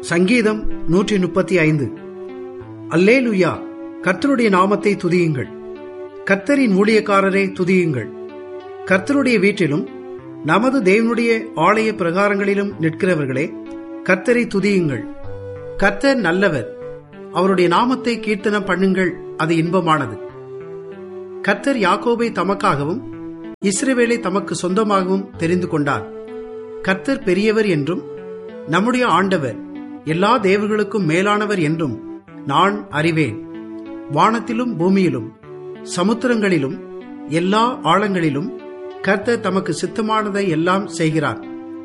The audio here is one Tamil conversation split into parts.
சங்கீதம் நூற்றி முப்பத்தி ஐந்து அல்லேலுயா கர்த்தருடைய நாமத்தை துதியுங்கள் கர்த்தரின் ஊழியக்காரரை துதியுங்கள் கர்த்தருடைய வீட்டிலும் நமது தேவனுடைய ஆலய பிரகாரங்களிலும் நிற்கிறவர்களே கர்த்தரை துதியுங்கள் கர்த்தர் நல்லவர் அவருடைய நாமத்தை கீர்த்தனம் பண்ணுங்கள் அது இன்பமானது கர்த்தர் யாக்கோபை தமக்காகவும் இஸ்ரவேலை தமக்கு சொந்தமாகவும் தெரிந்து கொண்டார் கர்த்தர் பெரியவர் என்றும் நம்முடைய ஆண்டவர் எல்லா தேவர்களுக்கும் மேலானவர் என்றும் நான் அறிவேன் வானத்திலும் பூமியிலும் சமுத்திரங்களிலும் எல்லா ஆழங்களிலும் கர்த்தர் தமக்கு சித்தமானதை எல்லாம் செய்கிறார்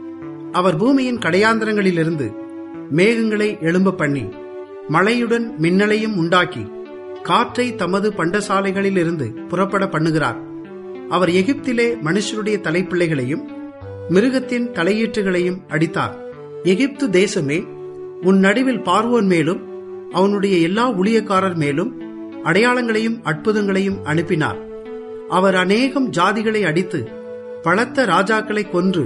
அவர் பூமியின் கடையாந்திரங்களிலிருந்து மேகங்களை எழும்ப பண்ணி மழையுடன் மின்னலையும் உண்டாக்கி காற்றை தமது பண்டசாலைகளிலிருந்து புறப்பட பண்ணுகிறார் அவர் எகிப்திலே மனுஷருடைய தலைப்பிள்ளைகளையும் மிருகத்தின் தலையீற்றுகளையும் அடித்தார் எகிப்து தேசமே உன் நடுவில் பார்வோன் மேலும் அவனுடைய எல்லா ஊழியக்காரர் மேலும் அடையாளங்களையும் அற்புதங்களையும் அனுப்பினார் அவர் அநேகம் ஜாதிகளை அடித்து பலத்த ராஜாக்களை கொன்று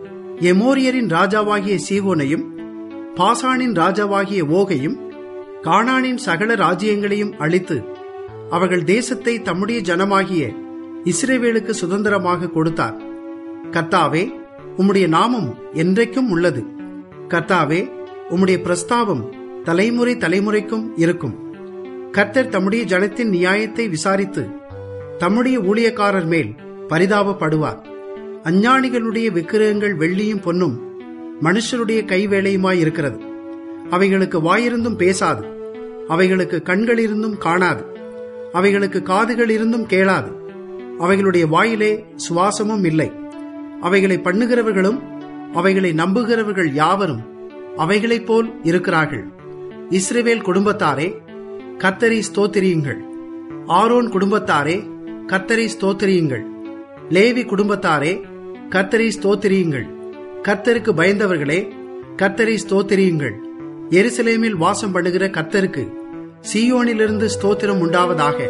எமோரியரின் ராஜாவாகிய சீகோனையும் பாசானின் ராஜாவாகிய ஓகையும் கானானின் சகல ராஜ்யங்களையும் அழித்து அவர்கள் தேசத்தை தம்முடைய ஜனமாகிய இஸ்ரேவேலுக்கு சுதந்திரமாக கொடுத்தார் கர்த்தாவே உம்முடைய நாமம் என்றைக்கும் உள்ளது கர்த்தாவே உம்முடைய பிரஸ்தாபம் தலைமுறை தலைமுறைக்கும் இருக்கும் கர்த்தர் தம்முடைய ஜனத்தின் நியாயத்தை விசாரித்து தம்முடைய ஊழியக்காரர் மேல் பரிதாபப்படுவார் அஞ்ஞானிகளுடைய விக்கிரகங்கள் வெள்ளியும் பொன்னும் மனுஷருடைய கைவேலையுமாயிருக்கிறது அவைகளுக்கு வாயிருந்தும் பேசாது அவைகளுக்கு கண்கள் இருந்தும் காணாது அவைகளுக்கு காதுகள் இருந்தும் கேளாது அவைகளுடைய வாயிலே சுவாசமும் இல்லை அவைகளை பண்ணுகிறவர்களும் அவைகளை நம்புகிறவர்கள் யாவரும் அவைகளைப் போல் இருக்கிறார்கள் இஸ்ரேவேல் குடும்பத்தாரே கத்தரி ஸ்தோத்திரியுங்கள் ஆரோன் குடும்பத்தாரே கத்தரி ஸ்தோத்திரியுங்கள் லேவி குடும்பத்தாரே கத்தரி ஸ்தோத்திரியுங்கள் கர்த்தருக்கு பயந்தவர்களே கர்த்தரை ஸ்தோத்திரியுங்கள் எருசலேமில் வாசம் பண்ணுகிற கர்த்தருக்கு சீயோனிலிருந்து ஸ்தோத்திரம் உண்டாவதாக